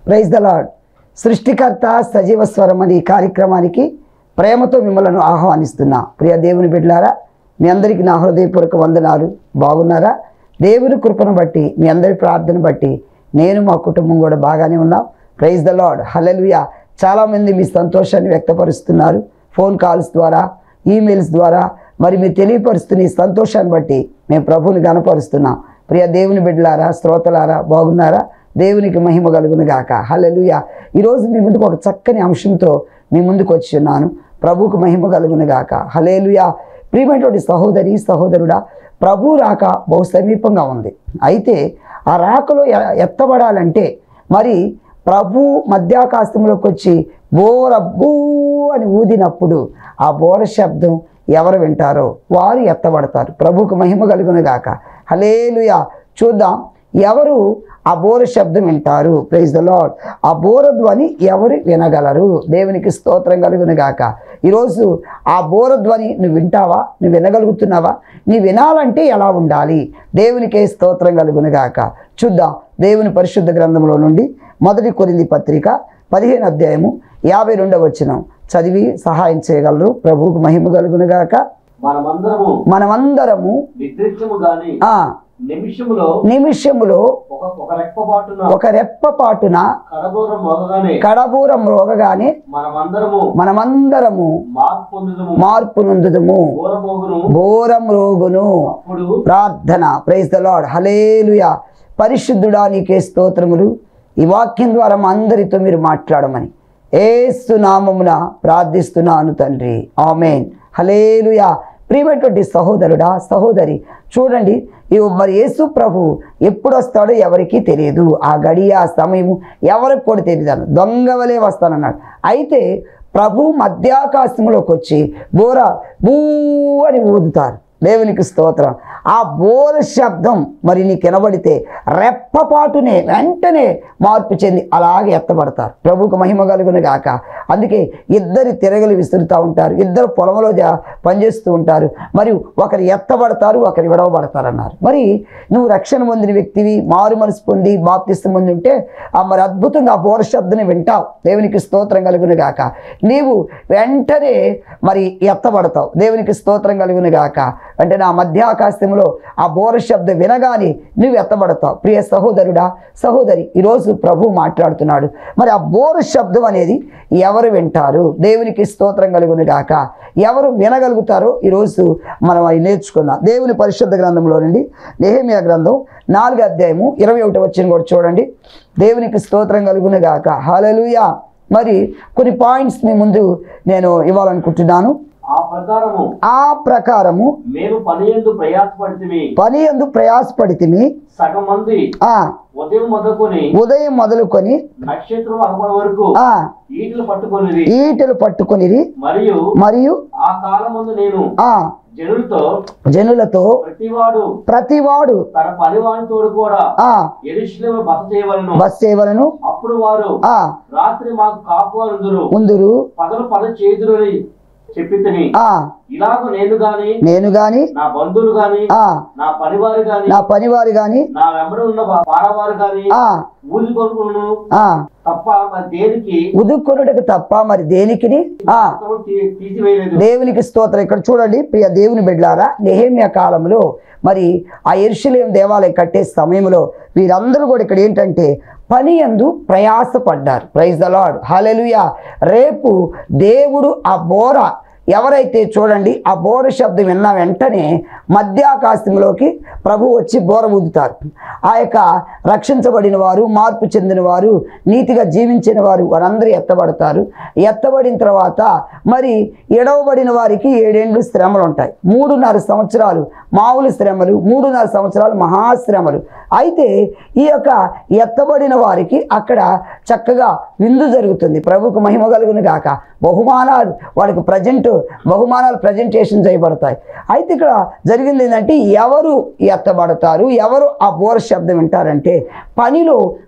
Praise the lord సృష్టికర్త సజీవ స్వరం అనే ఈ కార్యక్రమానికి ప్రేమతో మిమ్మల్ని ఆహ్వానిస్తున్నా ప్రియ దేవుని బిడ్డలారా మీ అందరికీ నా హృదయపూర్వక వందనాలు బాగున్నారా దేవుని కృపను బట్టి మీ అందరి ప్రార్థన బట్టి నేను మా కుటుంబం కూడా బాగానే ఉన్నాం ప్రైజ్ ద లాడ్ హలలుయా చాలామంది మీ సంతోషాన్ని వ్యక్తపరుస్తున్నారు ఫోన్ కాల్స్ ద్వారా ఈమెయిల్స్ ద్వారా మరి మీరు తెలియపరుస్తున్న ఈ సంతోషాన్ని బట్టి మేము ప్రభువుని గనపరుస్తున్నాం ప్రియ దేవుని బిడ్డలారా శ్రోతలారా బాగున్నారా దేవునికి మహిమ కలుగును గాక హల్లెలూయా ఈరోజు మీ ముందుకు ఒక చక్కని అంశంతో మీ ముందుకు వచ్చి ఉన్నాను ప్రభువుకు మహిమ కలుగును గాక హలేలుయా ప్రియమైనటువంటి సహోదరి సహోదరుడా ప్రభు రాక బహు సమీపంగా ఉంది అయితే ఆ రాకలో ఎ- ఎత్తబడాలంటే మరి ప్రభు మధ్యాకాశంలోకి వచ్చి బోర బూ అని ఊదినప్పుడు ఆ బోర శబ్దం ఎవరు వింటారో వారు ఎత్తబడతారు ప్రభుకు మహిమ కలుగును గాక హలేలుయా చూద్దాం ఎవరు ఆ బోర శబ్దం వింటారు ప్రైజ్ ద లాడ్ ఆ బోర ధ్వని ఎవరు వినగలరు దేవునికి స్తోత్రం కలుగును గాక ఈరోజు ఆ బోర ధ్వని నువ్వు వింటావా నువ్వు వినగలుగుతున్నావా నీ వినాలంటే ఎలా ఉండాలి దేవునికే స్తోత్రం కలుగును గాక చూద్దాం దేవుని పరిశుద్ధ గ్రంథంలో నుండి మొదటి కొరింది పత్రిక పదిహేను అధ్యాయము యాభై రెండవ వచనం చదివి సహాయం చేయగలరు ప్రభువుకు మహిమ కలుగును గాక మనమందరము మనమందరము నిద్రించము గాని ఆ నిమిషములో నిమిషములో ఒక ఒక రెప్పపాటున ఒక రెప్పపాటున కడదూరం మోగగానే కడబూరం రోగగానే మనమందరము మనమందరము మార్పు పొందుదము మార్పు నొందుదుము ఘోరమోగును ఘోరం రోగును అప్పుడు ప్రార్థన ప్రైజ్ ద లాడ్ హలేలుయా పరిశుద్ధుడా నీకే స్తోత్రములు ఈ వాక్యం ద్వారా మా అందరితో మీరు మాట్లాడమని ఏసు నామమున ప్రార్థిస్తున్నాను తండ్రి ఆమెన్ హలేలుయా ప్రియమైనటువంటి సహోదరుడా సహోదరి చూడండి ఇవి మరి యేసు ప్రభు ఎప్పుడు వస్తాడో ఎవరికీ తెలియదు ఆ గడియ ఆ సమయము ఎవరికి కూడా తెలియదు దొంగవలే వస్తానన్నాడు అయితే ప్రభు మధ్యాకాశంలోకి వచ్చి బోర బూ అని ఊదుతారు దేవునికి స్తోత్రం ఆ బోర శబ్దం మరి నీకు వినబడితే రెప్పపాటునే వెంటనే మార్పు చెంది అలాగే ఎత్తబడతారు ప్రభుకు మహిమ కలుగును గాక అందుకే ఇద్దరు తిరగలు విసురుతూ ఉంటారు ఇద్దరు పొలంలో జా- పనిచేస్తూ ఉంటారు మరియు ఒకరు ఎత్తబడతారు ఒకరు విడవబడతారు అన్నారు మరి నువ్వు రక్షణ పొందిన వ్యక్తివి మారు మనసు పొంది బాప్తిస్తం పొంది ఉంటే ఆ మరి అద్భుతంగా ఆ బోర శబ్దని వింటావు దేవునికి స్తోత్రం కలుగును గాక నీవు వెంటనే మరి ఎత్తబడతావు దేవునికి స్తోత్రం కలుగును గాక అంటే నా మధ్యాకాశంలో ఆ బోర శబ్దం వినగానే నువ్వు ఎత్తబడతావు ప్రియ సహోదరుడా సహోదరి ఈరోజు ప్రభు మాట్లాడుతున్నాడు మరి ఆ బోర శబ్దం అనేది ఎవరు వింటారు దేవునికి స్తోత్రం కలుగును గాక ఎవరు వినగలుగుతారో ఈరోజు మనం అవి నేర్చుకుందాం దేవుని పరిశుద్ధ గ్రంథంలో నుండి నెహమియా గ్రంథం నాలుగు అధ్యాయము ఇరవై ఒకటి వచ్చిన కూడా చూడండి దేవునికి స్తోత్రం కలుగును గాక హల్లెలూయా మరి కొన్ని పాయింట్స్ మీ ముందు నేను ఇవ్వాలనుకుంటున్నాను ఆ ప్రకారము ఆ ప్రకారము మేము పని ఎందు ప్రయాసపడితిమి పని ఎందు ప్రయాసపడితిమి సగం మంది ఆ ఉదయం మొదలుకొని ఉదయం మొదలుకొని నక్షత్రం అగపడి వరకు ఆ ఈటలు పట్టుకొనిది ఈటలు పట్టుకొనిది మరియు మరియు ఆ కాలమందు నేను ఆ జనులతో జనులతో ప్రతివాడు ప్రతివాడు తన పనివానితోడు కూడా ఆ ఎరుషులేము బస చేయవలను బస్ సేవలను అప్పుడు వారు ఆ రాత్రి మాకు కాపువారుందురు ఉందురు పగలు పని చేదురు అని చెప్పి ఆ ఇలాగ నేను గాని నేను గాని నా బంధువులు గాని ఆ నా పనివారు గాని నా పనివారు గాని నా వెంబడి ఉన్న వా- వారవారు గాని ఆ ఊరి కొనుక్కును ఆ తప్ప మరి దేనికి ఉదుక్కునుడికి తప్ప మరి దేనికిని ఆ అసలు తీ- తీసివేయలేదు దేవునికి స్తోత్రం ఇక్కడ చూడండి ప్రియ దేవుని బిడ్లారా నెహేమ్య కాలంలో మరి ఆ ఎరుషలేం దేవాలయం కట్టే సమయంలో వీరందరూ కూడా ఇక్కడ ఏంటంటే పని ఎందు ప్రయాసపడ్డారు ప్రైజ్ ద లాడ్ హాలెలుయా రేపు దేవుడు ఆ బోర ఎవరైతే చూడండి ఆ బోర శబ్దం విన్న వెంటనే మధ్యాకాశంలోకి ప్రభు వచ్చి బోర ఊదుతారు ఆ యొక్క రక్షించబడిన వారు మార్పు చెందిన వారు నీతిగా జీవించిన వారు వారందరూ ఎత్తబడతారు ఎత్తబడిన తర్వాత మరి ఎడవబడిన వారికి ఏడేండ్లు శ్రమలు ఉంటాయి మూడున్నర సంవత్సరాలు మామూలు శ్రమలు మూడున్నర సంవత్సరాలు మహాశ్రమలు అయితే ఈ యొక్క ఎత్తబడిన వారికి అక్కడ చక్కగా విందు జరుగుతుంది ప్రభుకు మహిమ కలుగును గాక బహుమానాలు వాళ్ళకి ప్రజెంట్ బహుమానాలు ప్రజెంటేషన్ చేయబడతాయి అయితే ఇక్కడ జరిగింది ఏంటంటే ఎవరు ఎత్తబడతారు ఎవరు ఆ బోర శబ్దం వింటారంటే పనిలో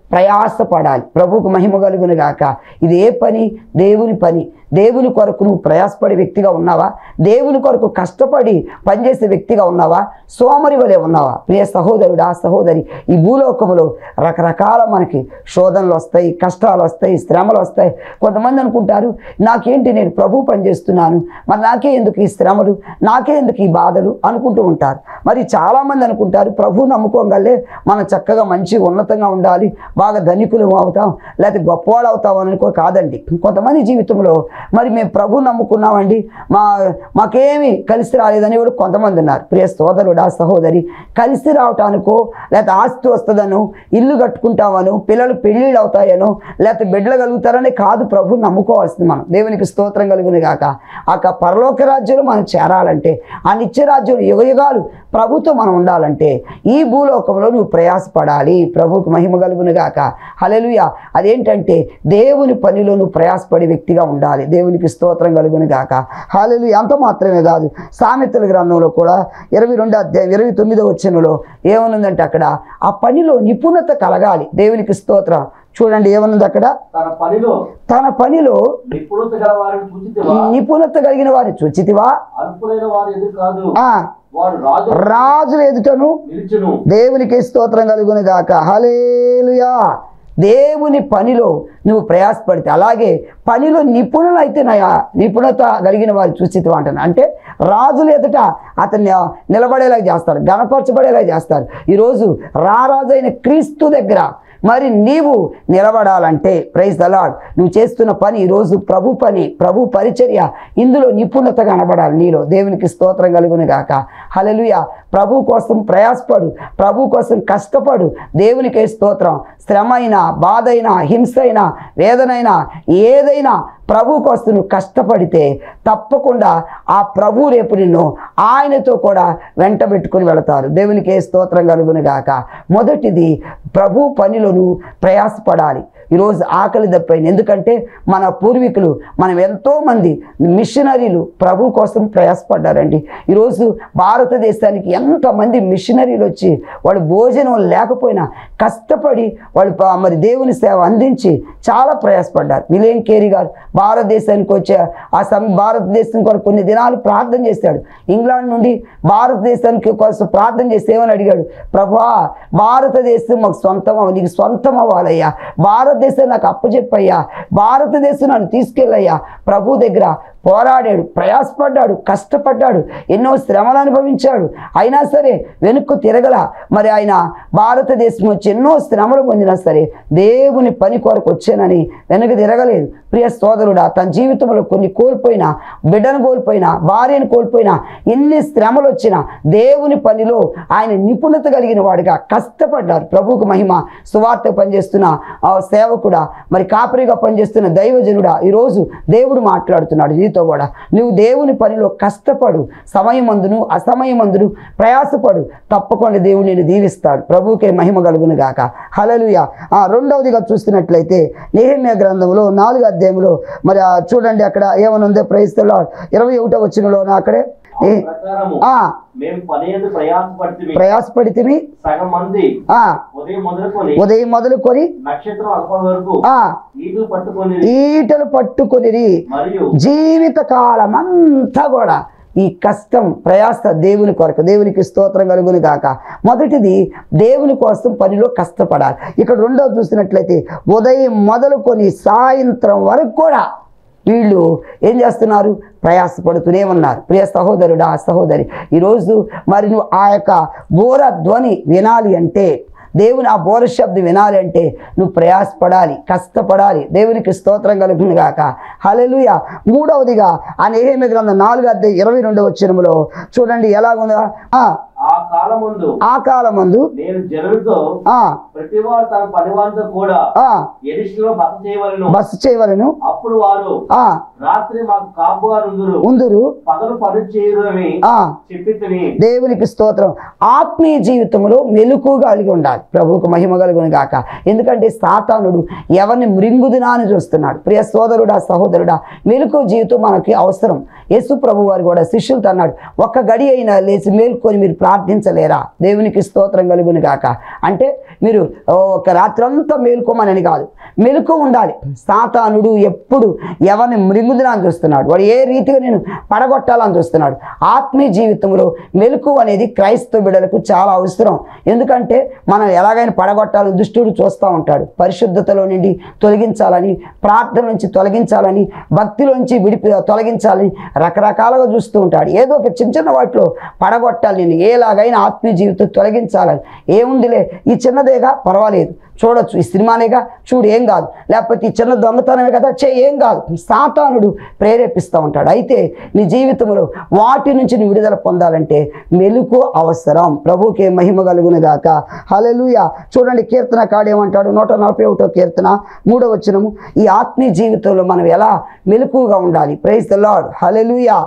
ప్రయాసపడాలి ప్రభువుకు మహిమ కలుగును గాక ఇది ఏ పని దేవుని పని దేవుని కొరకు నువ్వు ప్రయాసపడే వ్యక్తిగా ఉన్నావా దేవుని కొరకు కష్టపడి పనిచేసే వ్యక్తిగా ఉన్నావా సోమరి వలె ఉన్నావా ప్రియ సహోదరుడా సహోదరి ఈ భూలోకములో రకరకాల మనకి శోధనలు వస్తాయి కష్టాలు వస్తాయి శ్రమలు వస్తాయి కొంతమంది అనుకుంటారు నాకేంటి నేను ప్రభు పని చేస్తున్నాను మరి నాకే ఎందుకు ఈ శ్రమలు నాకే ఎందుకు ఈ బాధలు అనుకుంటూ ఉంటారు మరి చాలామంది అనుకుంటారు ప్రభు నమ్ముకోగలే మనం చక్కగా మంచి ఉన్నతంగా ఉండాలి బాగా ధనికులు అవుతాం లేకపోతే గొప్పవాళ్ళు అవుతాం అనుకో కాదండి కొంతమంది జీవితంలో మరి మేము ప్రభు నమ్ముకున్నామండి మా మాకేమీ కలిసి రాలేదని కూడా కొంతమంది ఉన్నారు ప్రియ సోదరుడా సహోదరి కలిసి రావటానికో లేకపోతే ఆస్తి వస్తుందనో ఇల్లు కట్టుకుంటామనో పిల్లలు పెళ్ళిళ్ళు అవుతాయనో లేకపోతే బిడ్డలు కలుగుతారని కాదు ప్రభు నమ్ముకోవాల్సింది మనం దేవునికి స్తోత్రం కలుగుని గాక ఆ క- పరలోక రాజ్యంలో మనం చేరాలంటే ఆ నిత్య రాజ్యం యుగ యుగాలు ప్రభుతో మనం ఉండాలంటే ఈ భూలోకంలో నువ్వు ప్రయాసపడాలి ప్రభువుకు మహిమ కలుగును గాక హలెలుయ అదేంటంటే దేవుని పనిలో నువ్వు ప్రయాసపడే వ్యక్తిగా ఉండాలి దేవునికి స్తోత్రం కలుగును గాక హలెలు అంత మాత్రమే కాదు సామెతల గ్రంథంలో కూడా ఇరవై రెండు అధ్యాయం ఇరవై తొమ్మిదో వచ్చినలో ఏమనుందంటే అక్కడ ఆ పనిలో నిపుణత కలగాలి దేవునికి స్తోత్రం చూడండి ఏమనుంది అక్కడ తన పనిలో తన పనిలో నిపుణత గల వారిని చూచితివా నిపుణత కలిగిన వారిని చూచితివా అల్పులైన వారు ఎదురు కాదు ఆ వారు రాజు రాజుల ఎదుటను నిలిచును దేవునికి స్తోత్రం కలుగును గాక హలేలుయా దేవుని పనిలో నువ్వు ప్రయాసపడితే అలాగే పనిలో నిపుణులు అయితే నయా నిపుణత కలిగిన వారు చూసితు అంటాను అంటే రాజులు ఎదుట అతన్ని నిలబడేలా చేస్తారు గణపరచబడేలా చేస్తారు ఈరోజు రారాజైన క్రీస్తు దగ్గర మరి నీవు నిలబడాలంటే ప్రైజ్ దలాడ్ నువ్వు చేస్తున్న పని ఈరోజు ప్రభు పని ప్రభు పరిచర్య ఇందులో నిపుణత కనబడాలి నీలో దేవునికి స్తోత్రం కలుగును గాక హలలుయ ప్రభు కోసం ప్రయాసపడు ప్రభు కోసం కష్టపడు దేవునికే స్తోత్రం శ్రమ అయినా బాధ అయినా హింస అయినా వేదనైనా ఏదైనా ప్రభు కోసం నువ్వు కష్టపడితే తప్పకుండా ఆ ప్రభు రేపు నిన్ను ఆయనతో కూడా వెంట పెట్టుకుని వెళతారు దేవునికి ఏ స్తోత్రం కలుగును గాక మొదటిది ప్రభు పనిలో నువ్వు ప్రయాసపడాలి ఈరోజు ఆకలి దప్పైంది ఎందుకంటే మన పూర్వీకులు మనం ఎంతోమంది మిషనరీలు ప్రభు కోసం ప్రయాసపడ్డారండి ఈరోజు భారతదేశానికి ఎంతమంది మిషనరీలు వచ్చి వాళ్ళు భోజనం లేకపోయినా కష్టపడి వాళ్ళు ప- మరి దేవుని సేవ అందించి చాలా ప్రయాసపడ్డారు విలియం కేరీ గారు భారతదేశానికి వచ్చే ఆ సమ భారతదేశం కొరకు కొన్ని దినాలు ప్రార్థన చేశాడు ఇంగ్లాండ్ నుండి భారతదేశానికి కోసం ప్రార్థన చేస్తే ఏమని అడిగాడు ప్రభా భారతదేశం మాకు సొంతం అవ్వ నీకు సొంతం అవ్వాలయ్యా భారతదేశం నాకు అప్పచెప్పయ్యా భారతదేశం నన్ను తీసుకెళ్ళయ్యా ప్రభు దగ్గర పోరాడాడు ప్రయాసపడ్డాడు కష్టపడ్డాడు ఎన్నో శ్రమలు అనుభవించాడు అయినా సరే వెనుక్కు తిరగల మరి ఆయన భారతదేశం వచ్చి ఎన్నో శ్రమలు పొందినా సరే దేవుని పని కొరకు వచ్చానని వెనక్కి తిరగలేదు ప్రియ సోదరుడా తన జీవితంలో కొన్ని కోల్పోయినా బిడ్డను కోల్పోయినా భార్యను కోల్పోయినా ఎన్ని శ్రమలు వచ్చినా దేవుని పనిలో ఆయన నిపుణత కలిగిన వాడిగా కష్టపడ్డారు ప్రభువుకు మహిమ సువార్త పనిచేస్తున్న ఆ సేవకుడా మరి కాపరిగా పనిచేస్తున్న దైవజనుడా ఈరోజు దేవుడు మాట్లాడుతున్నాడు నీతో కూడా నువ్వు దేవుని పనిలో కష్టపడు సమయమందును అసమయమందును ప్రయాసపడు తప్పకుండా దేవుడు నేను దీవిస్తాడు ప్రభువుకే మహిమ కలుగును గాక హలలుయ ఆ రెండవదిగా చూస్తున్నట్లయితే నేహమ్య గ్రంథంలో నాలుగు అధ్యాయంలో మరి ఆ చూడండి అక్కడ ఏమనుందో ప్రయత్నంలో ఇరవై ఒకటో వచ్చినలో అక్కడే ఆ ఏ- ప్రకారము ఆ మేము పని ఎందు ప్రయాసపడితే ప్రయాసపడితివి సగం మంది ఆ ఉదయం మొదలుకొని ఉదయం మొదలుకొని నక్షత్రం అల్పం వరకు ఆ ఈదులు పట్టుకొని ఈటలు పట్టుకొనిరి మరియు జీవిత కాలం అంతా కూడా ఈ కష్టం ప్రయాస దేవుని కొరకు దేవునికి స్తోత్రం కలుగును గాక మొదటిది దేవుని కోసం పనిలో కష్టపడాలి ఇక్కడ రెండోది చూసినట్లయితే ఉదయం మొదలుకొని సాయంత్రం వరకు కూడా వీళ్ళు ఏం చేస్తున్నారు ప్రయాసపడుతూనే ఉన్నారు ప్రియ సహోదరుడా సహోదరి ఈరోజు మరి నువ్వు ఆ యొక్క బోర ధ్వని వినాలి అంటే దేవుని ఆ బోర శబ్దం వినాలి అంటే నువ్వు ప్రయాసపడాలి కష్టపడాలి దేవునికి స్తోత్రం కలుగును గాక హల్లెలూయా మూడవదిగా ఆ నేహేమి గ్రంథం నాలుగు అధ్యాయం ఇరవై రెండవ వచ్చినములో చూడండి ఎలాగుందా ఆ, ఆ కాలం ముందు ఆ కాలమందు నేను జనులతో ఆ ప్రతివాడు తన పనివారితో కూడా ఆ ఎరిసిలో బస చేయవలను బస చేయవలను అప్పుడు వారు ఆ రాత్రి మాకు కాపుగా నుందురు ఉందురు పగలు పని చేయరు అని ఆ చెప్పి తిని దేవునికి స్తోత్రం ఆత్మీయ జీవితంలో మెలకు కలిగి ఉండాలి ప్రభువుకు మహిమ కలుగును గాక ఎందుకంటే సాతానుడు ఎవరిని మృంగుదునా అని చూస్తున్నాడు ప్రియ సోదరుడా సహోదరుడా మెలకు జీవితం మనకి అవసరం యేసు ప్రభు వారు కూడా శిష్యులతో అన్నాడు ఒక్క గడి అయినా లేచి మేల్కొని మీరు ప్రార్థన ప్రార్థించలేరా దేవునికి స్తోత్రం కలుగును గాక అంటే మీరు ఓ, ఒక రాత్రంతా మేలుకోమనని కాదు మెలకు ఉండాలి సాతానుడు ఎప్పుడు ఎవరిని మృంగుదలని చూస్తున్నాడు వాడు ఏ రీతిగా నేను పడగొట్టాలని చూస్తున్నాడు ఆత్మీయ జీవితంలో మెలకు అనేది క్రైస్తవ బిడ్డలకు చాలా అవసరం ఎందుకంటే మనం ఎలాగైనా పడగొట్టాలని దుష్టుడు చూస్తూ ఉంటాడు పరిశుద్ధతలో నుండి తొలగించాలని ప్రార్థన నుంచి తొలగించాలని భక్తిలోంచి విడిపి తొలగించాలని రకరకాలుగా చూస్తూ ఉంటాడు ఏదో ఒక చిన్న చిన్న వాటిలో పడగొట్టాలి నేను ఏలాగైనా ఆత్మీయ జీవితం తొలగించాలని ఏముందిలే ఈ చిన్నదేగా పర్వాలేదు చూడొచ్చు ఈ సినిమానేగా చూడు ఏం కాదు లేకపోతే ఈ చిన్న దొంగతనమే కదా చే ఏం కాదు సాతానుడు ప్రేరేపిస్తూ ఉంటాడు అయితే నీ జీవితంలో వాటి నుంచి నువ్వు విడుదల పొందాలంటే మెలకు అవసరం ప్రభుకే మహిమ కలుగును గాక హల్లెలూయా చూడండి కీర్తన కాడేమంటాడు నూట నలభై ఒకటో కీర్తన మూడో వచనము ఈ ఆత్మీయ జీవితంలో మనం ఎలా మెలకుగా ఉండాలి ప్రైజ్ ద లార్డ్ హల్లెలూయా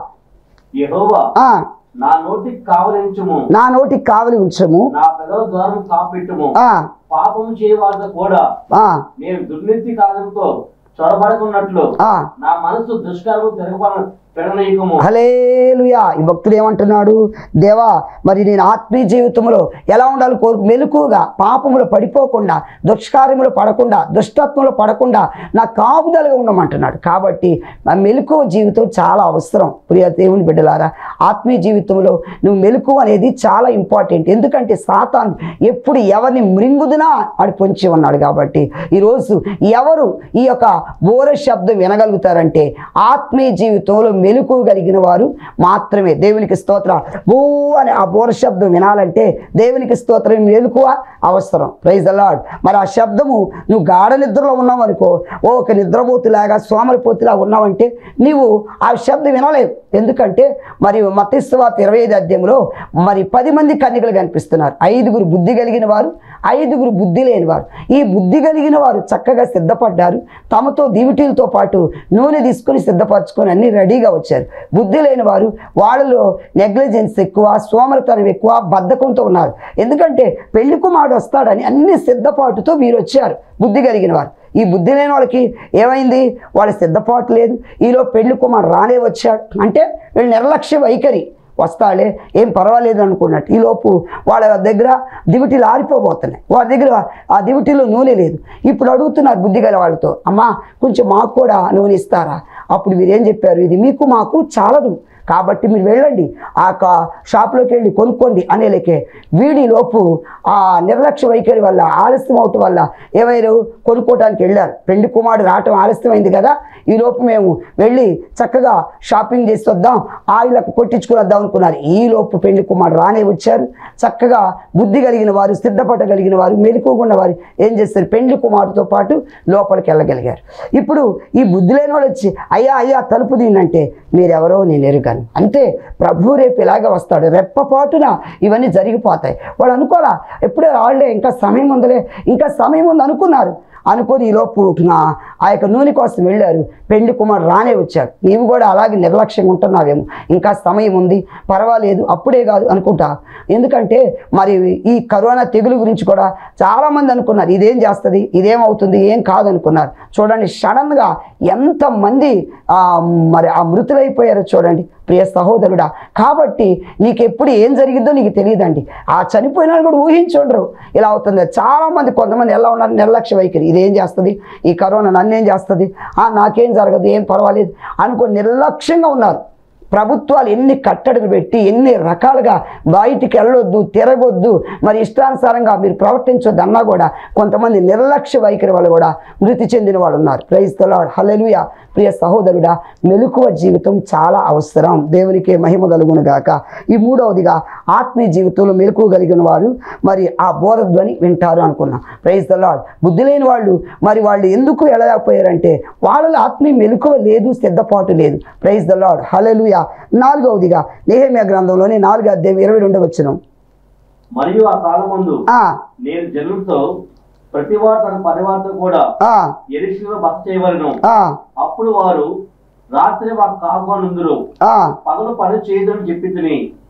యెహోవా ఆ, నా నోటికి కావలించుము నా నోటికి కావలి ఉంచము నా పెదవ ద్వారం కాపెట్టుము ఆ, పాపము చేయవారితో కూడా ఆ, నేను దుర్నీతి కార్యంతో చొరబడుకున్నట్లు ఆ. నా మనసు దుష్కరము తిరగబడ పెడనీయకము హలేలుయా ఈ భక్తుడు ఏమంటున్నాడు దేవా మరి నేను ఆత్మీయ జీవితంలో ఎలా ఉండాలి కోరు మెలకుగా పాపములు పడిపోకుండా దుష్కార్యములు పడకుండా దుష్టత్వంలో పడకుండా నా కాపుదలుగా ఉండమంటున్నాడు కాబట్టి ఆ మెలకువ జీవితం చాలా అవసరం ప్రియ దేవుని బిడ్డలారా ఆత్మీయ జీవితంలో నువ్వు మెలకు అనేది చాలా ఇంపార్టెంట్ ఎందుకంటే సాతాను ఎప్పుడు ఎవరిని మృంగుదినా ఆడు పొంచి ఉన్నాడు కాబట్టి ఈరోజు ఎవరు ఈ యొక్క బోర శబ్దం వినగలుగుతారంటే ఆత్మీయ జీవితంలో మెలకు కలిగిన వారు మాత్రమే దేవునికి స్తోత్ర బూ అని ఆ బోర శబ్దం వినాలంటే దేవునికి స్తోత్రం మెలకువ అవసరం ప్రైజ్ అలాడ్ మరి ఆ శబ్దము నువ్వు గాఢ నిద్రలో ఉన్నావు అనుకో ఓ ఒక నిద్రపోతులాగా సోమరిపోతులా ఉన్నావంటే నీవు ఆ శబ్దం వినలేవు ఎందుకంటే మరి మతేశ్వాత ఇరవై ఐదు అధ్యాయంలో మరి పది మంది కన్యకలు కనిపిస్తున్నారు ఐదుగురు బుద్ధి కలిగిన వారు ఐదుగురు బుద్ధి లేని వారు ఈ బుద్ధి కలిగిన వారు చక్కగా సిద్ధపడ్డారు తమతో దివిటీలతో పాటు నూనె తీసుకొని సిద్ధపరచుకొని అన్ని రెడీగా వచ్చారు బుద్ధి లేని వారు వాళ్ళలో నెగ్లిజెన్స్ ఎక్కువ సోమరతనం ఎక్కువ బద్ధకంతో ఉన్నారు ఎందుకంటే పెళ్లి కుమారుడు వస్తాడని అన్ని సిద్ధపాటుతో వీరు వచ్చారు బుద్ధి కలిగిన వారు ఈ బుద్ధి లేని వాళ్ళకి ఏమైంది వాళ్ళ సిద్ధపాటు లేదు ఈలో పెళ్లి కుమారుడు రానే వచ్చాడు అంటే వీళ్ళు నిర్లక్ష్య వైఖరి వస్తాడే ఏం పర్వాలేదు అనుకున్నట్టు ఈలోపు వాళ్ళ దగ్గర దివిటీలు ఆరిపోబోతున్నాయి వాళ్ళ దగ్గర ఆ దివిటీలో నూనె లేదు ఇప్పుడు అడుగుతున్నారు బుద్ధి గల వాళ్ళతో అమ్మా కొంచెం మాకు కూడా నూనె ఇస్తారా అప్పుడు వీరేం చెప్పారు ఇది మీకు మాకు చాలదు కాబట్టి మీరు వెళ్ళండి ఆ కా షాప్లోకి వెళ్ళి కొనుక్కోండి అనేలకే వీడి లోపు ఆ నిర్లక్ష్య వైఖరి వల్ల ఆలస్యం అవటం వల్ల ఏమైనా కొనుక్కోవడానికి వెళ్ళారు పెండి కుమారుడు రావటం ఆలస్యమైంది కదా ఈ లోపు మేము వెళ్ళి చక్కగా షాపింగ్ చేసి వద్దాం ఆయిలకు కొట్టించుకుని వద్దాం అనుకున్నారు ఈ లోపు పెళ్లి కుమారుడు రానే వచ్చారు చక్కగా బుద్ధి కలిగిన వారు సిద్ధపడగలిగిన వారు మెలకుగున్న వారు ఏం చేస్తారు పెండ్లి కుమారుడితో పాటు లోపలికి వెళ్ళగలిగారు ఇప్పుడు ఈ బుద్ధి లేని వాళ్ళు వచ్చి అయ్యా అయ్యా తలుపు దీనంటే మీరెవరో నేను ఎరుగాను అంతే ప్రభు రేపు ఇలాగ వస్తాడు రెప్పపాటున ఇవన్నీ జరిగిపోతాయి వాళ్ళు అనుకోరా ఎప్పుడే రాళ్లే ఇంకా సమయం ఉందిలే ఇంకా సమయం ఉంది అనుకున్నారు అనుకొని ఈలోపు నా ఆ యొక్క నూనె కోసం వెళ్ళారు పెళ్లి కుమారుడు రానే వచ్చాడు నీవు కూడా అలాగే నిర్లక్ష్యంగా ఉంటున్నావేమో ఇంకా సమయం ఉంది పర్వాలేదు అప్పుడే కాదు అనుకుంటా ఎందుకంటే మరి ఈ కరోనా తెగులు గురించి కూడా చాలామంది అనుకున్నారు ఇదేం చేస్తుంది ఇదేమవుతుంది ఏం కాదు అనుకున్నారు చూడండి సడన్గా ఎంతమంది ఆ, మరి ఆ మృతులైపోయారో చూడండి ప్రియ సహోదరుడా కాబట్టి నీకు ఎప్పుడు ఏం జరిగిందో నీకు తెలియదండి ఆ చనిపోయిన వాళ్ళు కూడా ఊహించుండరు ఇలా అవుతుంది చాలామంది కొంతమంది ఎలా ఉన్నారు నిర్లక్ష్య వైఖరి ఇదేం చేస్తుంది ఈ కరోనా నన్నేం చేస్తుంది ఆ, నాకేం జరగదు ఏం పర్వాలేదు అనుకో నిర్లక్ష్యంగా ఉన్నారు ప్రభుత్వాలు ఎన్ని కట్టడలు పెట్టి ఎన్ని రకాలుగా బయటికి వెళ్ళొద్దు తిరగొద్దు మరి ఇష్టానుసారంగా మీరు ప్రవర్తించొద్దు అన్నా కూడా కొంతమంది నిర్లక్ష్య వైఖరి వాళ్ళు కూడా మృతి చెందిన వాళ్ళు ఉన్నారు ప్రైజ్ తలాడ్ హలెలుయ ప్రియ సహోదరుడా మెలకువ జీవితం చాలా అవసరం దేవునికే మహిమ కలుగును గాక ఈ మూడవదిగా ఆత్మీయ జీవితంలో మెలకువ కలిగిన వారు మరి ఆ బోధధ్వని వింటారు అనుకున్నాం ప్రైజ్ తలాడ్ బుద్ధి లేని వాళ్ళు మరి వాళ్ళు ఎందుకు వెళ్ళలేకపోయారంటే వాళ్ళలో ఆత్మీయ మెలకువ లేదు సిద్ధపాటు లేదు ప్రైజ్ ద లాడ్ హలెలుయ నాలుగవదిగా నేహమ్య గ్రంథంలోని నాలుగు అధ్యాయం ఇరవై రెండు వచ్చిన మరియు ఆ కాలమందు నేను జనులతో ప్రతివాడు తన పనివారితో కూడా ఎరిశిలో బస చేయవలను అప్పుడు వారు రాత్రి మాకు కాకునుందురు పగలు పని చేయదని చెప్పి తిని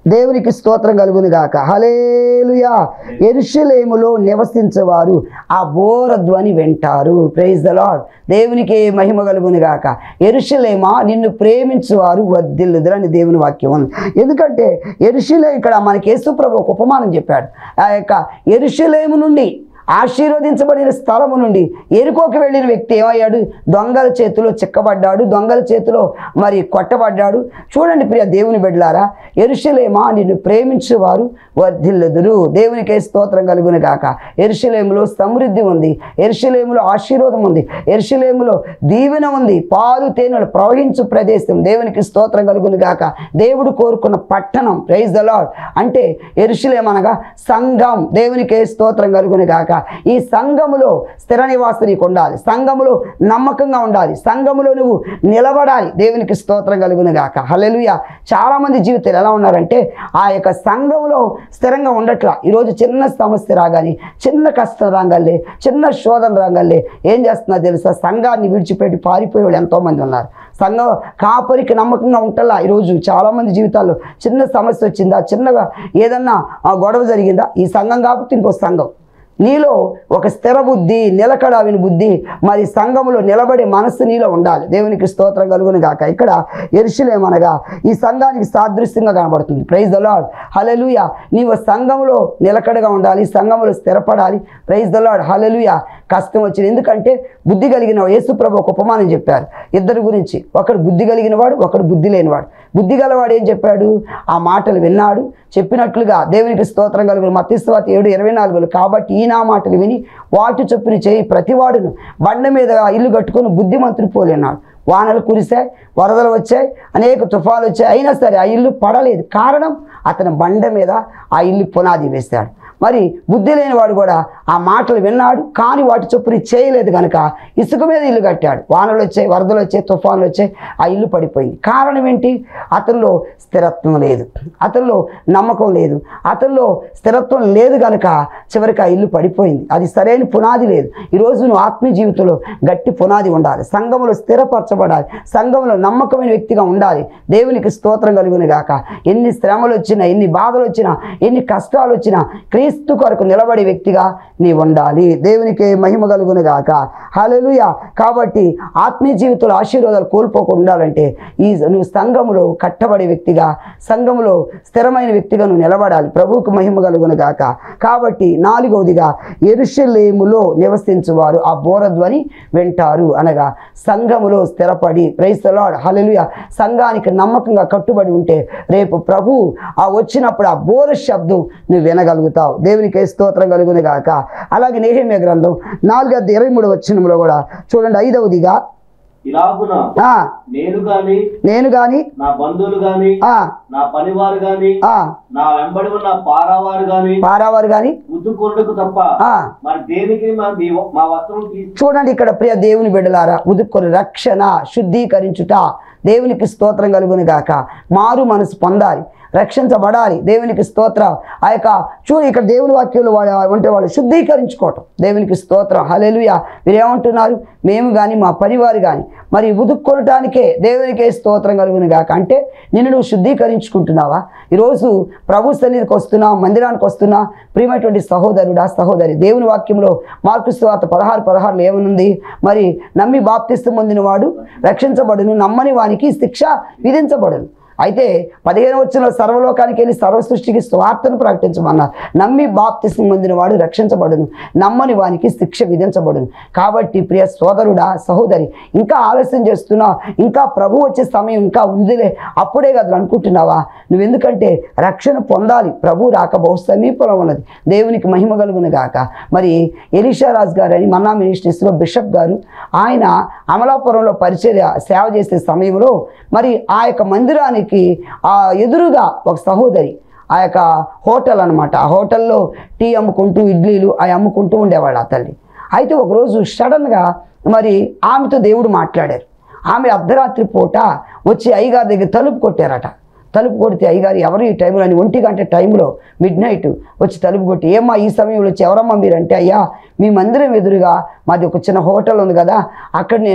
దేవునికి స్తోత్రం కలుగును గాక హలేలుయా ఎరుషలేములో నివసించేవారు ఆ బోర ధ్వని వింటారు ప్రైజ్ ద లాడ్ దేవునికి మహిమ కలుగును గాక ఎరుషలేమా నిన్ను ప్రేమించువారు వర్ధిల్లుదురని దేవుని వాక్యం ఉంది ఎందుకంటే ఎరుషలే ఇక్కడ మనకి యేసుప్రభు ఒక ఉపమానం చెప్పాడు ఆ యొక్క ఎరుషలేము నుండి ఆశీర్వదించబడిన స్థలము నుండి ఎరుకోకి వెళ్ళిన వ్యక్తి ఏమయ్యాడు దొంగల చేతిలో చిక్కబడ్డాడు దొంగల చేతిలో మరి కొట్టబడ్డాడు చూడండి ప్రియ దేవుని బిడ్డలారా ఎరుషలేమా నిన్ను ప్రేమించేవారు వర్ధిల్లుదురు దేవునికే స్తోత్రం కలుగును గాక ఎరుషలేములో సమృద్ధి ఉంది ఎరుషలేములో ఆశీర్వాదం ఉంది ఎరుషలేములో దీవెన ఉంది పాలు తేనెలు ప్రవహించు ప్రదేశం దేవునికి స్తోత్రం కలుగును గాక దేవుడు కోరుకున్న పట్టణం ప్రైజ్ ద లాడ్ అంటే ఎరుషలేం అనగా సంఘం దేవునికే స్తోత్రం కలుగును గాక ఈ సంఘములో స్థిర నివాసం నీకు ఉండాలి సంఘములో నమ్మకంగా ఉండాలి సంఘములో నువ్వు నిలబడాలి దేవునికి స్తోత్రం కలుగును గాక హల్లెలూయా చాలా మంది జీవితాలు ఎలా ఉన్నారంటే ఆ యొక్క సంఘంలో స్థిరంగా ఉండట్లా ఈరోజు చిన్న సమస్య రాగానే చిన్న కష్టం రాగానే చిన్న శోధన రాగానే ఏం చేస్తున్నా తెలుసా సంఘాన్ని విడిచిపెట్టి పారిపోయే వాళ్ళు ఎంతోమంది ఉన్నారు సంఘం కాపరికి నమ్మకంగా ఉంటలా ఈరోజు చాలామంది జీవితాల్లో చిన్న సమస్య వచ్చిందా చిన్నగా ఏదన్నా ఆ, గొడవ జరిగిందా ఈ సంఘం కాబట్టి ఇంకో సంఘం నీలో ఒక స్థిర బుద్ధి నిలకడావిన బుద్ధి మరి సంఘములో నిలబడే మనస్సు నీలో ఉండాలి దేవునికి స్తోత్రం కలుగును గాక ఇక్కడ ఎరుషులేమనగా ఈ సంఘానికి సాదృశ్యంగా కనబడుతుంది ప్రైజ్ ద లాడ్ హలలుయ నీవు సంఘములో నిలకడగా ఉండాలి సంఘములో స్థిరపడాలి ప్రైజ్ ద లాడ్ హలలుయ కష్టం వచ్చింది ఎందుకంటే బుద్ధి కలిగిన యేసుప్రభు ఒక ఉపమానం చెప్పారు ఇద్దరు గురించి ఒకడు బుద్ధి కలిగిన వాడు ఒకడు బుద్ధి లేనివాడు బుద్ధి గలవాడు ఏం చెప్పాడు ఆ మాటలు విన్నాడు చెప్పినట్లుగా దేవునికి స్తోత్రం కలుగును మత్స్యవాత ఏడు ఇరవై నాలుగులు కాబట్టి ఈ నా మాటలు విని వాటి చొప్పున చేయి ప్రతివాడును బండ మీద ఇల్లు కట్టుకొని బుద్ధిమంతుడు పోలేనాడు వానలు కురిశాయి వరదలు వచ్చాయి అనేక తుఫాలు వచ్చాయి అయినా సరే ఆ ఇల్లు పడలేదు కారణం అతని బండ మీద ఆ ఇల్లు పునాది వేశాడు మరి బుద్ధి లేని వాడు కూడా ఆ మాటలు విన్నాడు కానీ వాటి చొప్పున చేయలేదు కనుక ఇసుక మీద ఇల్లు కట్టాడు వానలు వచ్చాయి వరదలు వచ్చాయి తుఫాన్లు వచ్చాయి ఆ ఇల్లు పడిపోయింది కారణం ఏంటి అతనిలో స్థిరత్వం లేదు అతనిలో నమ్మకం లేదు అతనిలో స్థిరత్వం లేదు కనుక చివరికి ఆ ఇల్లు పడిపోయింది అది సరైన పునాది లేదు ఈరోజు నువ్వు ఆత్మీయ జీవితంలో గట్టి పునాది ఉండాలి సంఘంలో స్థిరపరచబడాలి సంఘంలో నమ్మకమైన వ్యక్తిగా ఉండాలి దేవునికి స్తోత్రం కలుగును గాక ఎన్ని శ్రమలు వచ్చినా ఎన్ని బాధలు వచ్చినా ఎన్ని కష్టాలు వచ్చినా క్రీస్తు కొరకు నిలబడే వ్యక్తిగా నీ ఉండాలి దేవునికి మహిమ కలుగును గాక హల్లెలూయా కాబట్టి ఆత్మీయ జీవితంలో ఆశీర్వాదాలు కోల్పోకుండా ఉండాలంటే ఈ నువ్వు సంఘములో కట్టబడే వ్యక్తిగా సంఘములో స్థిరమైన వ్యక్తిగా నువ్వు నిలబడాలి ప్రభువుకు మహిమ కలుగును గాక కాబట్టి నాలుగవదిగా ఎరుషలేములో నివసించువారు ఆ బోరధ్వని వింటారు అనగా సంఘములో స్థిరపడి ప్రైస్తలాడ్ హల్లెలూయా సంఘానికి నమ్మకంగా కట్టుబడి ఉంటే రేపు ప్రభు ఆ వచ్చినప్పుడు ఆ బోర శబ్దం నువ్వు వినగలుగుతావు దేవునికి స్తోత్రం కలుగును గాక అలాగే నేహమ్య గ్రంథం నాలుగు అద్దె ఇరవై మూడు వచ్చినంలో కూడా చూడండి ఐదవదిగా ఇలాగున ఆ, నేను గాని నేను కానీ నా బంధువులు గాని ఆ, నా పనివారు గాని ఆ, నా వెంబడి ఉన్న పారావారు గాని పారావారు కానీ ఉద్దుకొండకు తప్ప ఆ, మరి దేనికి మా మీ- మా వస్త్రం తీసి చూడండి ఇక్కడ ప్రియ దేవుని బిడ్డలారా ఉదుక్కొని రక్షణ శుద్ధీకరించుట దేవునికి స్తోత్రం కలుగును గాక మారు మనసు పొందాలి రక్షించబడాలి దేవునికి స్తోత్రం ఆ యొక్క చూడు ఇక్కడ దేవుని వాక్యంలో వాడు ఉంటే వాళ్ళు శుద్ధీకరించుకోవటం దేవునికి స్తోత్రం హలెలుయ మీరు ఏమంటున్నారు మేము కానీ మా పరివారు కానీ మరి ఉదుక్కొనటానికే దేవునికే స్తోత్రం కలుగును గాక అంటే నిన్ను నువ్వు శుద్ధీకరించుకుంటున్నావా ఈరోజు ప్రభు సన్నిధికి వస్తున్నా మందిరానికి వస్తున్నా ప్రియమైనటువంటి సహోదరుడా సహోదరి దేవుని వాక్యంలో మార్కు స్వాత పదహారు పదహారులో ఏమనుంది మరి నమ్మి బాప్తిస్తు పొందిన వాడు రక్షించబడును నమ్మని వానికి శిక్ష విధించబడును అయితే పదిహేను వచ్చిన సర్వలోకానికి వెళ్ళి సర్వ సృష్టికి స్వార్థను ప్రకటించమన్నారు నమ్మి బాప్తిస్మ పొందిన వాడు రక్షించబడును నమ్మని వానికి శిక్ష విధించబడును కాబట్టి ప్రియ సోదరుడా సహోదరి ఇంకా ఆలస్యం చేస్తున్నా ఇంకా ప్రభు వచ్చే సమయం ఇంకా ఉందిలే అప్పుడే కదా అనుకుంటున్నావా నువ్వు ఎందుకంటే రక్షణ పొందాలి ప్రభు రాక బహు సమీపంలో ఉన్నది దేవునికి మహిమ కలుగును గాక మరి ఎలీషా రాజు గారు అని మన్నా మినిస్ట్రీస్లో బిషప్ గారు ఆయన అమలాపురంలో పరిచర్య సేవ చేసే సమయంలో మరి ఆ యొక్క మందిరానికి ఆ ఎదురుగా ఒక సహోదరి ఆ యొక్క హోటల్ అనమాట ఆ హోటల్లో టీ అమ్ముకుంటూ ఇడ్లీలు అవి అమ్ముకుంటూ ఉండేవాళ్ళు ఆ తల్లి అయితే ఒకరోజు సడన్గా మరి ఆమెతో దేవుడు మాట్లాడారు ఆమె అర్ధరాత్రి పూట వచ్చి అయ్యగారి దగ్గర తలుపు కొట్టారట తలుపు కొడితే అయ్యగారు ఎవరు ఈ టైంలో అని ఒంటి గంట టైంలో మిడ్ నైట్ వచ్చి తలుపు కొట్టి ఏమ్మా ఈ సమయంలో వచ్చి ఎవరమ్మా మీరంటే అయ్యా మీ మందిరం ఎదురుగా మాది ఒక చిన్న హోటల్ ఉంది కదా అక్కడ నేను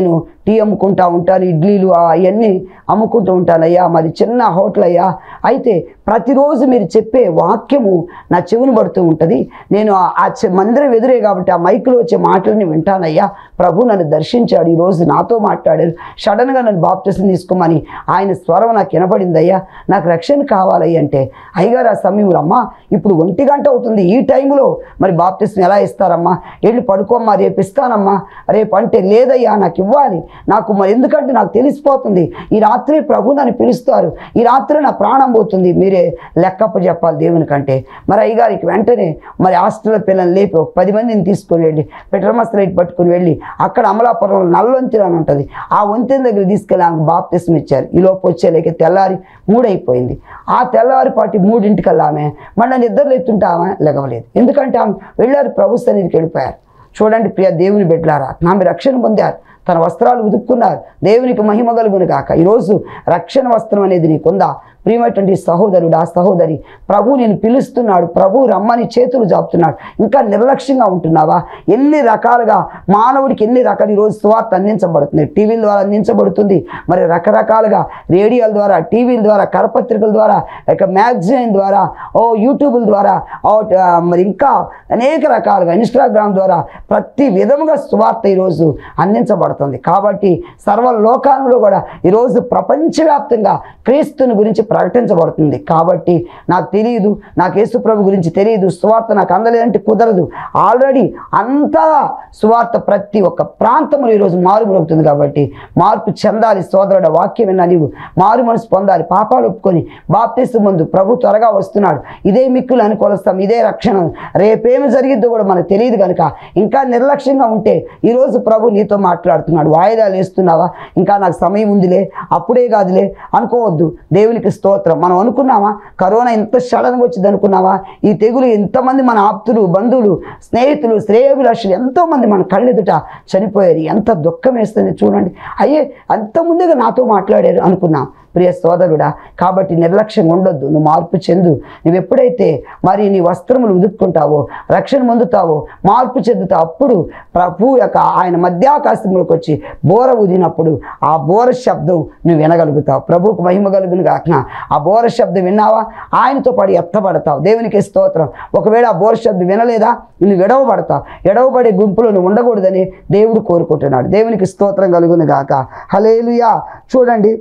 టీ అమ్ముకుంటా ఉంటాను ఇడ్లీలు అవన్నీ అమ్ముకుంటూ ఉంటాను అయ్యా మాది చిన్న హోటల్ అయ్యా అయితే ప్రతిరోజు మీరు చెప్పే వాక్యము నా చెవుని పడుతూ ఉంటుంది నేను ఆ- ఆ చె- మందిరం ఎదురే కాబట్టి ఆ మైకులో వచ్చే మాటలని వింటానయ్యా ప్రభు నన్ను దర్శించాడు ఈరోజు నాతో మాట్లాడారు సడన్గా నన్ను బాప్టిజం తీసుకోమని ఆయన స్వరం నాకు వినపడింది అయ్యా నాకు రక్షణ కావాలయ్య అంటే అయ్యగారు ఆ సమయంలో అమ్మా ఇప్పుడు ఒంటి గంట అవుతుంది ఈ టైంలో మరి బాప్టిజం ఎలా ఇస్తారమ్మా వెళ్ళి పడుకోమ్మా రేపు ఇస్తానమ్మా రేపు అంటే లేదయ్యా నాకు ఇవ్వాలి నాకు మరి ఎందుకంటే నాకు తెలిసిపోతుంది ఈ రాత్రి ప్రభు నన్ను పిలుస్తారు ఈ రాత్రి నా ప్రాణం పోతుంది మీరే లెక్కప్ప చెప్పాలి దేవుని కంటే మరి అయ్యగారికి వెంటనే మరి హాస్టల్ పిల్లల్ని లేపి ఒక పది మందిని తీసుకొని వెళ్ళి పెట్రమస్ రైట్ పట్టుకొని వెళ్ళి అక్కడ అమలాపురంలో నల్లొంతిన అని ఉంటుంది ఆ వంతెన దగ్గర తీసుకెళ్ళి ఆమెకు బాప్తిసం ఇచ్చారు ఈ లోపు వచ్చేలేక తెల్లారి మూడైపోయింది ఆ తెల్లవారి పాటి మూడింటికల్లా ఆమె మళ్ళీ నిద్రలు ఎత్తుంటే ఆమె లెగవలేదు ఎందుకంటే ఆమె వెళ్ళారు ప్రభు సన్నిధికి వెళ్ళిపోయారు చూడండి ప్రియ దేవుని బిడ్డలారా ఆమె రక్షణ పొందారు తన వస్త్రాలు ఉదుక్కున్నారు దేవునికి మహిమ కలుగును కాక ఈరోజు రక్షణ వస్త్రం అనేది నీకుందా ప్రియమైనటువంటి సహోదరుడు ఆ సహోదరి ప్రభు నేను పిలుస్తున్నాడు ప్రభు రమ్మని చేతులు జాపుతున్నాడు ఇంకా నిర్లక్ష్యంగా ఉంటున్నావా ఎన్ని రకాలుగా మానవుడికి ఎన్ని రకాల ఈరోజు స్వార్థ అందించబడుతుంది టీవీల ద్వారా అందించబడుతుంది మరి రకరకాలుగా రేడియోల ద్వారా టీవీల ద్వారా కరపత్రికల ద్వారా ఇక మ్యాగజైన్ ద్వారా ఓ యూట్యూబ్ల ద్వారా ఓ ఆ, మరి ఇంకా అనేక రకాలుగా ఇన్స్టాగ్రామ్ ద్వారా ప్రతి విధముగా సువార్త ఈరోజు అందించబడుతుంది కాబట్టి సర్వ లోకాలలో కూడా ఈరోజు ప్రపంచవ్యాప్తంగా క్రీస్తుని గురించి ప్రకటించబడుతుంది కాబట్టి నాకు తెలియదు నాకు యేసు ప్రభు గురించి తెలియదు సువార్త నాకు అందలేదంటే కుదరదు ఆల్రెడీ అంతా సువార్త ప్రతి ఒక్క ప్రాంతంలో ఈరోజు మారు మరుగుతుంది కాబట్టి మార్పు చెందాలి సోదరుడు వాక్యం విన్నా నీవు మారు మనసు పొందాలి పాపాలు ఒప్పుకొని బాప్తిస్తు ముందు ప్రభు త్వరగా వస్తున్నాడు ఇదే మిక్కులు అని కొలుస్తాం ఇదే రక్షణ రేపేమి జరిగిద్దో కూడా మనకు తెలియదు కనుక ఇంకా నిర్లక్ష్యంగా ఉంటే ఈరోజు ప్రభు నీతో మాట్లాడుతున్నాడు వాయిదాలు వేస్తున్నావా ఇంకా నాకు సమయం ఉందిలే అప్పుడే కాదులే అనుకోవద్దు దేవునికి స్తోత్రం మనం అనుకున్నామా కరోనా ఎంత సడన్గా వచ్చింది అనుకున్నావా ఈ తెగులు ఎంతమంది మన ఆప్తులు బంధువులు స్నేహితులు శ్రేయభిలాషులు ఎంతోమంది మన కళ్ళెదుట చనిపోయారు ఎంత దుఃఖం వేస్తుంది చూడండి అయ్యే అంత ముందుగా నాతో మాట్లాడారు అనుకున్నాం ప్రియ సోదరుడా కాబట్టి నిర్లక్ష్యం ఉండొద్దు నువ్వు మార్పు చెందు నువ్వు ఎప్పుడైతే మరి నీ వస్త్రములు ఉదుక్కుంటావో రక్షణ పొందుతావో మార్పు చెందుతావు అప్పుడు ప్రభు యొక్క ఆయన మధ్యాకాశంలోకి వచ్చి బోర ఊదినప్పుడు ఆ బోర శబ్దం నువ్వు వినగలుగుతావు ప్రభువుకు మహిమ కలుగును కాక ఆ బోర శబ్దం విన్నావా ఆయనతో పాటు ఎత్తబడతావు దేవునికి స్తోత్రం ఒకవేళ ఆ బోర శబ్దం వినలేదా నువ్వు ఎడవబడతావు ఎడవబడే గుంపులో నువ్వు ఉండకూడదని దేవుడు కోరుకుంటున్నాడు దేవునికి స్తోత్రం కలుగును గాక హలేలుయా చూడండి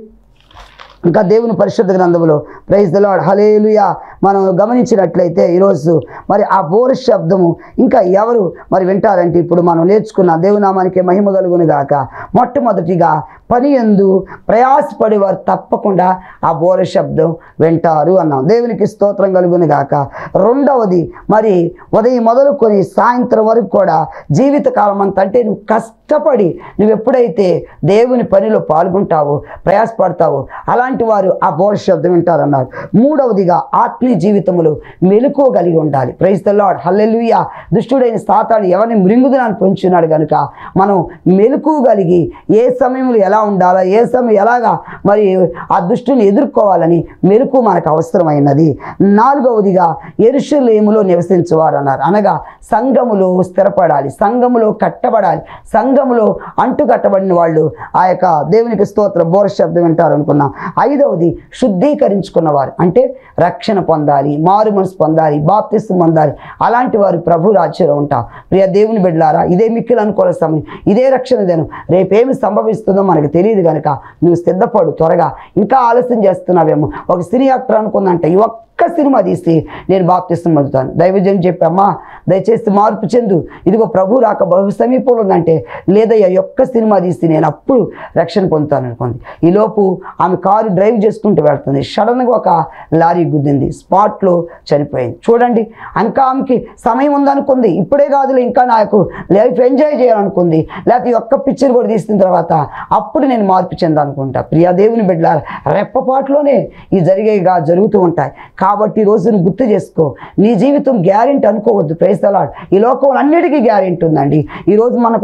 ఇంకా దేవుని పరిశుద్ధ గ్రంథంలో ప్రైజ్ ద లాడ్ హలేలుయా మనం గమనించినట్లయితే ఈరోజు మరి ఆ బోర శబ్దము ఇంకా ఎవరు మరి వింటారంటే ఇప్పుడు మనం నేర్చుకున్న దేవునామానికి మహిమ కలుగును గాక మొట్టమొదటిగా పని ఎందు ప్రయాసపడి వారు తప్పకుండా ఆ బోర శబ్దం వింటారు అన్నాం దేవునికి స్తోత్రం కలుగును గాక రెండవది మరి ఉదయం మొదలుకొని సాయంత్రం వరకు కూడా జీవితకాలం అంత అంటే నువ్వు కష్టపడి నువ్వు ఎప్పుడైతే దేవుని పనిలో పాల్గొంటావో ప్రయాసపడతావో అలాంటి వారు ఆ బోర శబ్దం వింటారన్నారు మూడవదిగా ఆత్మీయ జీవితంలో మెలకువ కలిగి ఉండాలి ప్రైజ్ ద లాడ్ హల్లెలూయా దుష్టుడైన సాతాను ఎవరిని మృంగుదనాన్ని పొంచున్నాడు కనుక మనం మెలకువ కలిగి ఏ సమయంలో ఎలా ఉండాలా ఏ సమయం ఎలాగా మరి ఆ దుష్టుని ఎదుర్కోవాలని మెలకు మనకు అవసరమైనది నాలుగవదిగా ఎరుషలేములో నివసించేవారు అన్నారు అనగా సంఘములో స్థిరపడాలి సంఘములో కట్టబడాలి సంఘములో అంటు కట్టబడిన వాళ్ళు ఆ యొక్క దేవునికి స్తోత్ర బోర శబ్దం వింటారు అనుకున్నాం ఐదవది శుద్ధీకరించుకున్నవారు అంటే రక్షణ పొందాలి మారు మనసు పొందాలి బాప్తిస్తు పొందాలి అలాంటి వారు ప్రభు రాజ్యంలో ఉంటాం ప్రియ దేవుని బిడ్డలారా ఇదే మిక్కిలు అనుకోవాలి సమయం ఇదే రక్షణ దినం రేపేమి సంభవిస్తుందో మనకు తెలియదు కనుక నువ్వు సిద్ధపడు త్వరగా ఇంకా ఆలస్యం చేస్తున్నావేమో ఒక సినీ యాక్టర్ అనుకుందంట ఈ ఒక్క సినిమా తీసి నేను బాప్తిస్తం పొందుతాను దైవజన్ చెప్పమ్మా దయచేసి మార్పు చెందు ఇదిగో ప్రభు రాక బహు సమీపంలో ఉందంటే లేదయ్యా ఈ ఒక్క సినిమా తీసి నేను అప్పుడు రక్షణ పొందుతాను అనుకుంది ఈలోపు ఆమె కారు డ్రైవ్ చేసుకుంటూ వెళ్తుంది సడన్గా ఒక లారీ గుద్దింది స్పాట్లో చనిపోయింది చూడండి ఇంకా ఆమెకి సమయం ఉందనుకుంది ఇప్పుడే కాదులే ఇంకా నాకు లైఫ్ ఎంజాయ్ చేయాలనుకుంది లేకపోతే ఈ ఒక్క పిక్చర్ కూడా తీసిన తర్వాత అప్పుడు నేను మార్పు చెందాలనుకుంటా ప్రియా దేవుని బిడ్డ రెప్పపాటులోనే ఈ జరిగేగా జరుగుతూ ఉంటాయి కాబట్టి ఈ రోజును గుర్తు చేసుకో నీ జీవితం గ్యారెంటీ అనుకోవద్దు ప్రైస్తలాడ్ ఈ లోకం అన్నిటికీ గ్యారెంటీ ఉందండి ఈరోజు మనకు ఒక వస్తువు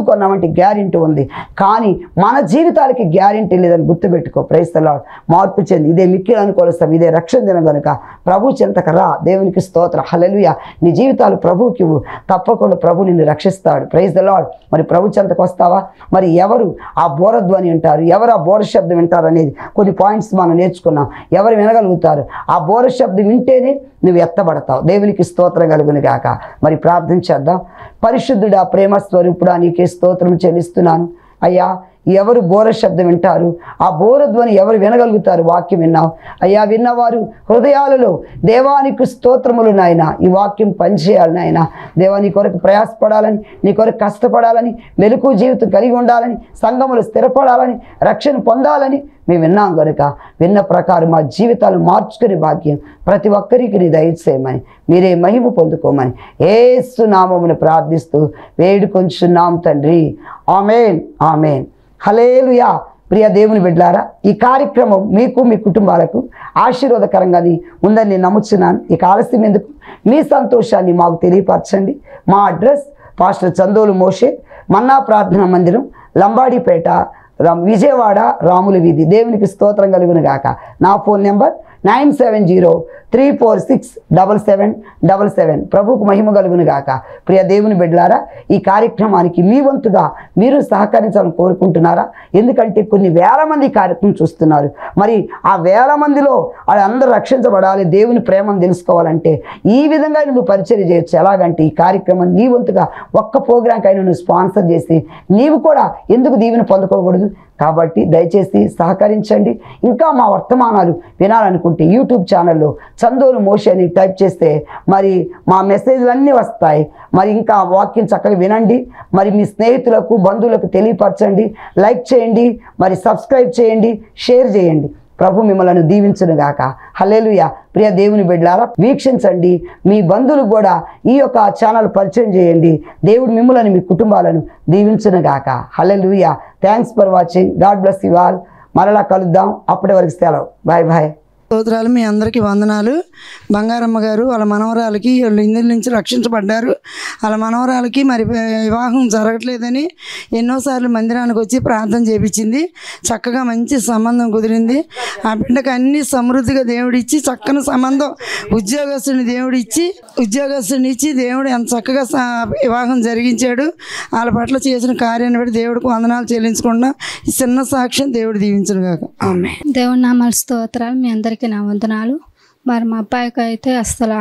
చదువుకున్నామంటే గ్యారెంటీ ఉంది కానీ మన జీవితాలకి గ్యారెంటీ లేదని గుర్తుపెట్టుకో ప్రైస్తలాడు మార్పు చెంది ఇదే మిక్కిలు అనుకోలుస్తాం ఇదే రక్షణ దినం కనుక ప్రభు చెంతక రా దేవునికి స్తోత్ర హలలుయ నీ జీవితాలు ప్రభువుకి ఇవ్వు తప్పకుండా ప్రభు నిన్ను రక్షిస్తాడు ప్రైజ్ ద లాడ్ మరి ప్రభు చెంతకు వస్తావా మరి ఎవరు ఆ బోరధ్వని వింటారు ఎవరు ఆ బోర శబ్దం వింటారు అనేది కొన్ని పాయింట్స్ మనం నేర్చుకున్నాం ఎవరు వినగలుగుతారు ఆ బోర శబ్దం వింటేనే నువ్వు ఎత్తబడతావు దేవునికి స్తోత్రం కలుగును గాక మరి ప్రార్థన చేద్దాం పరిశుద్ధుడా ప్రేమ స్వరూపుడా నీకే స్తోత్రం చెల్లిస్తున్నాను అయ్యా ఎవరు బోర శబ్దం వింటారు ఆ బోరధ్వని ఎవరు వినగలుగుతారు వాక్యం విన్నావు అయ్యా విన్నవారు హృదయాలలో దేవానికి స్తోత్రములు నాయన ఈ వాక్యం పనిచేయాలి నాయన దేవా నీ కొరకు ప్రయాసపడాలని నీ కొరకు కష్టపడాలని మెలకు జీవితం కలిగి ఉండాలని సంఘములు స్థిరపడాలని రక్షణ పొందాలని మేము విన్నాం కనుక విన్న ప్రకారం మా జీవితాలు మార్చుకునే భాగ్యం ప్రతి ఒక్కరికి నీ దయచేయమని మీరే మహిమ పొందుకోమని ఏసు నామమును ప్రార్థిస్తూ వేడుకొంచున్నాం తండ్రి ఆమెన్ ఆమెన్ హలేలుయా ప్రియ దేవుని బిడ్డారా ఈ కార్యక్రమం మీకు మీ కుటుంబాలకు ఆశీర్వాదకరంగాని ఉందని నేను నమ్ముచున్నాను ఇక ఆలస్యం ఎందుకు మీ సంతోషాన్ని మాకు తెలియపరచండి మా అడ్రస్ పాస్టర్ చందోలు మోషే మన్నా ప్రార్థనా మందిరం లంబాడిపేట రా- విజయవాడ రాముల వీధి దేవునికి స్తోత్రం కలుగును గాక నా phone number nine seven zero three four six double seven double seven ప్రభుకు మహిమ కలుగును గాక ప్రియ దేవుని బిడ్డలారా ఈ కార్యక్రమానికి మీ వంతుగా మీరు సహకరించాలని కోరుకుంటున్నారా ఎందుకంటే కొన్ని వేల మంది ఈ కార్యక్రమం చూస్తున్నారు మరి ఆ వేల మందిలో వాళ్ళందరూ రక్షించబడాలి దేవుని ప్రేమను తెలుసుకోవాలంటే ఈ విధంగా నువ్వు పరిచయం చేయొచ్చు ఎలాగంటే ఈ కార్యక్రమం నీ వంతుగా ఒక్క ప్రోగ్రాంకైనా నువ్వు స్పాన్సర్ చేసి నీవు కూడా ఎందుకు దీవెన పొందుకోకూడదు కాబట్టి దయచేసి సహకరించండి ఇంకా మా వర్తమానాలు వినాలనుకుంటే యూట్యూబ్ ఛానల్లో చందోలు మోషి అని టైప్ చేస్తే మరి మా మెసేజ్లు అన్నీ వస్తాయి మరి ఇంకా వాక్యం చక్కగా వినండి మరి మీ స్నేహితులకు బంధువులకు తెలియపరచండి లైక్ చేయండి మరి సబ్స్క్రైబ్ చేయండి షేర్ చేయండి ప్రభు మిమ్మల్ని దీవించును గాక హలేలుయ ప్రియ దేవుని బిడ్డలారా వీక్షించండి మీ బంధువులకు కూడా ఈ యొక్క ఛానల్ పరిచయం చేయండి దేవుడు మిమ్మల్ని మీ కుటుంబాలను దీవించును గాక hallelujah thanks for watching God bless you all మరలా కలుద్దాం అప్పటి వరకు సెలవు బాయ్ బాయ్ స్తోత్రాలు మీ అందరికీ వందనాలు బంగారమ్మ గారు వాళ్ళ మనవరాలకి వాళ్ళు ఇందులో నుంచి రక్షించబడ్డారు వాళ్ళ మనవరాలకి మరి వివాహం జరగట్లేదని ఎన్నోసార్లు మందిరానికి వచ్చి ప్రార్థన చేపించింది చక్కగా మంచి సంబంధం కుదిరింది ఆ బిడ్డకు అన్ని సమృద్ధిగా దేవుడిచ్చి చక్కని సంబంధం ఉద్యోగస్తుని దేవుడిచ్చి ఉద్యోగస్తుని ఇచ్చి దేవుడు ఎంత చక్కగా స- వివాహం జరిగించాడు వాళ్ళ పట్ల చేసిన కార్యాన్ని బట్టి దేవుడికి వందనాలు చెల్లించకుండా ఈ చిన్న సాక్ష్యం దేవుడు దీవించను కాక ఆమె దేవుని నామాల స్తోత్రాలు మీ అందరికీ నా వందనాలు మరి మా అబ్బాయికి అయితే అసలు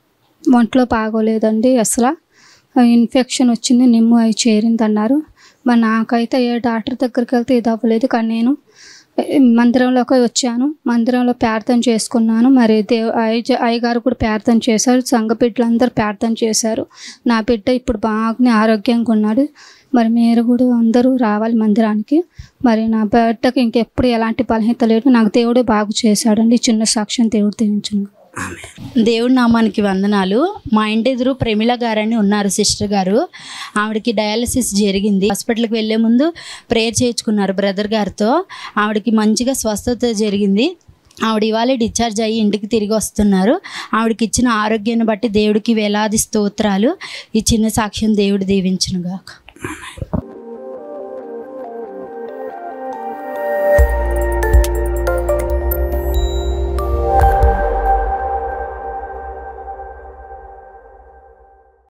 ఒంట్లో బాగోలేదండి అసలు ఇన్ఫెక్షన్ వచ్చింది నిమ్ము అవి చేరింది అన్నారు మరి నాకైతే ఏ డాక్టర్ దగ్గరికి వెళ్తే ఇది అవ్వలేదు కానీ నేను మందిరంలోకి వచ్చాను మందిరంలో ప్రార్థన చేసుకున్నాను మరి దేవ్ అయ్య అయ్యగారు కూడా ప్రార్థన చేశారు సంఘ బిడ్డలందరూ ప్రార్థన చేశారు నా బిడ్డ ఇప్పుడు బాగానే ఆరోగ్యంగా ఉన్నాడు మరి మీరు కూడా అందరూ రావాలి మందిరానికి మరి నా బిడ్డకి ఇంకెప్పుడు ఎలాంటి బలహీనత లేదు నాకు దేవుడే బాగు చేశాడండి ఈ చిన్న సాక్ష్యం దేవుడు దీవించును దేవుడి నామానికి వందనాలు మా ఇంటి ఎదురు ప్రమిళ గారని ఉన్నారు సిస్టర్ గారు ఆవిడకి డయాలసిస్ జరిగింది హాస్పిటల్కి వెళ్ళే ముందు ప్రేయర్ చేయించుకున్నారు బ్రదర్ గారితో ఆవిడకి మంచిగా స్వస్థత జరిగింది ఆవిడ ఇవాళ డిశ్చార్జ్ అయ్యి ఇంటికి తిరిగి వస్తున్నారు ఆవిడకి ఇచ్చిన ఆరోగ్యాన్ని బట్టి దేవుడికి వేలాది స్తోత్రాలు ఈ చిన్న సాక్ష్యం దేవుడు దీవించునుగాక